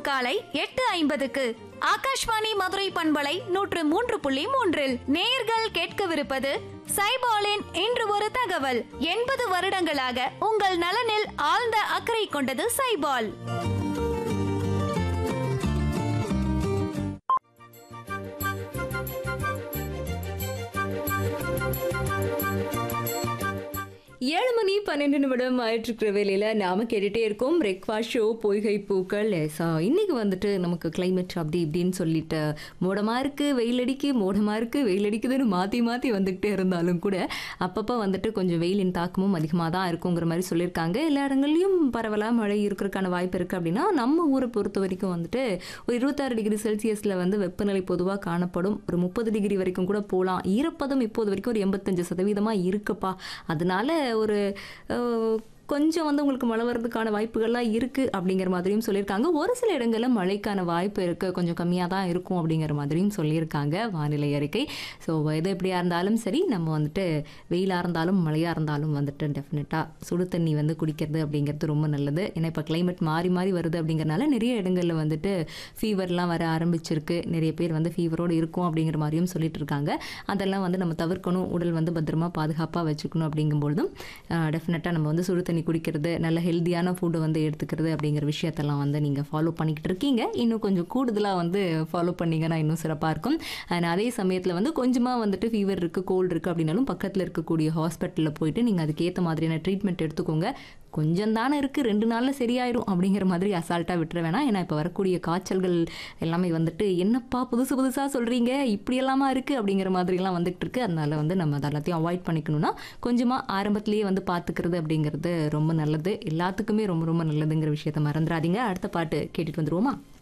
காலை எட்டு ஐம்பதுக்கு ஆகாஷ்வாணி மதுரை பண்பலை நூற்று மூன்று புள்ளி மூன்றில் நேர்கள் கேட்கவிருப்பது சைபாலின் இன்று ஒரு தகவல் எண்பது வருடங்களாக உங்கள் நலனில் ஆழ்ந்த அக்கறை கொண்டது சைபால் ஏழு மணி பன்னெண்டு நிமிடம் ஆயிட்டுருக்கிற வேலையில் நாம கேட்டுகிட்டே இருக்கோம் பிரேக்ஃபாஸ்ட் ஷோ பொய்கை பூக்கள் ஸோ இன்னைக்கு வந்துட்டு நமக்கு climate அப்படி இப்படின்னு சொல்லிட்டு மோடமாக இருக்குது வெயில் அடிக்கு மோடமாக இருக்குது வெயில் அடிக்குதுன்னு மாற்றி மாற்றி வந்துக்கிட்டே இருந்தாலும் கூட அப்பப்போ வந்துட்டு கொஞ்சம் வெயிலின் தாக்கமும் அதிகமாக தான் இருக்குங்கிற மாதிரி சொல்லியிருக்காங்க எல்லா இடங்கள்லையும் பரவலாக மழை இருக்கிறதுக்கான வாய்ப்பு இருக்குது அப்படின்னா நம்ம ஊரை பொறுத்த வரைக்கும் வந்துட்டு ஒரு இருபத்தாறு டிகிரி செல்சியஸில் வந்து வெப்பநிலை பொதுவாக காணப்படும் ஒரு முப்பது டிகிரி வரைக்கும் கூட போகலாம் ஈரப்பதம் இப்போது வரைக்கும் ஒரு எண்பத்தஞ்சு சதவீதமாக இருக்குப்பா அதனால ஒரு அஹ், கொஞ்சம் வந்து உங்களுக்கு மழை வர்றதுக்கான வாய்ப்புகள்லாம் இருக்குது அப்படிங்கிற மாதிரியும் சொல்லியிருக்காங்க ஒரு சில இடங்களில் மழைக்கான வாய்ப்பு இருக்குது கொஞ்சம் கம்மியாக தான் இருக்கும் அப்படிங்கிற மாதிரியும் சொல்லியிருக்காங்க வானிலை அறிக்கை ஸோ எது எப்படியா இருந்தாலும் சரி நம்ம வந்துட்டு வெயிலாக இருந்தாலும் மழையாக இருந்தாலும் வந்துட்டு டெஃபினட்டாக சுடு தண்ணி வந்து குடிக்கிறது அப்படிங்கிறது ரொம்ப நல்லது ஏன்னா இப்போ climate மாறி மாறி வருது அப்படிங்கிறனால நிறைய இடங்களில் வந்துட்டு ஃபீவர்லாம் வர ஆரம்பிச்சிருக்கு நிறைய பேர் வந்து ஃபீவரோடு இருக்கும் அப்படிங்கிற மாதிரியும் சொல்லிட்டு இருக்காங்க அதெல்லாம் வந்து நம்ம தவிர்க்கணும் உடல் வந்து பத்திரமா பாதுகாப்பாக வச்சுக்கணும் அப்படிங்கும்பொழுதும் டெஃபினட்டாக நம்ம வந்து சுடு தண்ணி குடிக்கிறது நல்ல ஹெல்த்தியான ஃபுட்டை வந்து எடுத்துக்கிறது அப்படிங்கிற விஷயத்தெல்லாம் வந்து நீங்கள் ஃபாலோ பண்ணிக்கிட்டு இருக்கீங்க இன்னும் கொஞ்சம் கூடுதலாக வந்து ஃபாலோ பண்ணீங்கன்னா இன்னும் சிறப்பாக இருக்கும் அண்ட் அதே சமயத்தில் வந்து கொஞ்சமாக வந்துட்டு ஃபீவர் இருக்குது கோல்டு இருக்குது அப்படின்னாலும் பக்கத்தில் இருக்கக்கூடிய ஹாஸ்பிட்டலில் போயிட்டு நீங்கள் அதுக்கேற்ற மாதிரியான ட்ரீட்மெண்ட் எடுத்துக்கோங்க கொஞ்சம் தானே இருக்குது ரெண்டு நாளில் சரியாயிரும் அப்படிங்கிற மாதிரி அசால்ட்டாக விட்டுற வேணாம் ஏன்னா இப்போ வரக்கூடிய காய்ச்சல்கள் எல்லாமே வந்துட்டு என்னப்பா புதுசு புதுசாக சொல்கிறீங்க இப்படி எல்லாமா இருக்குது அப்படிங்கிற மாதிரிலாம் வந்துட்டு இருக்கு அதனால வந்து நம்ம அதை எல்லாத்தையும் அவாய்ட் பண்ணிக்கணும்னா கொஞ்சமாக ஆரம்பத்திலேயே வந்து பார்த்துக்கிறது அப்படிங்கிறது ரொம்ப நல்லது எல்லாத்துக்குமே ரொம்ப ரொம்ப நல்லதுங்கிற விஷயத்த மறந்துடாதீங்க அடுத்த பாட்டு கேட்டுட்டு வந்துருவோமா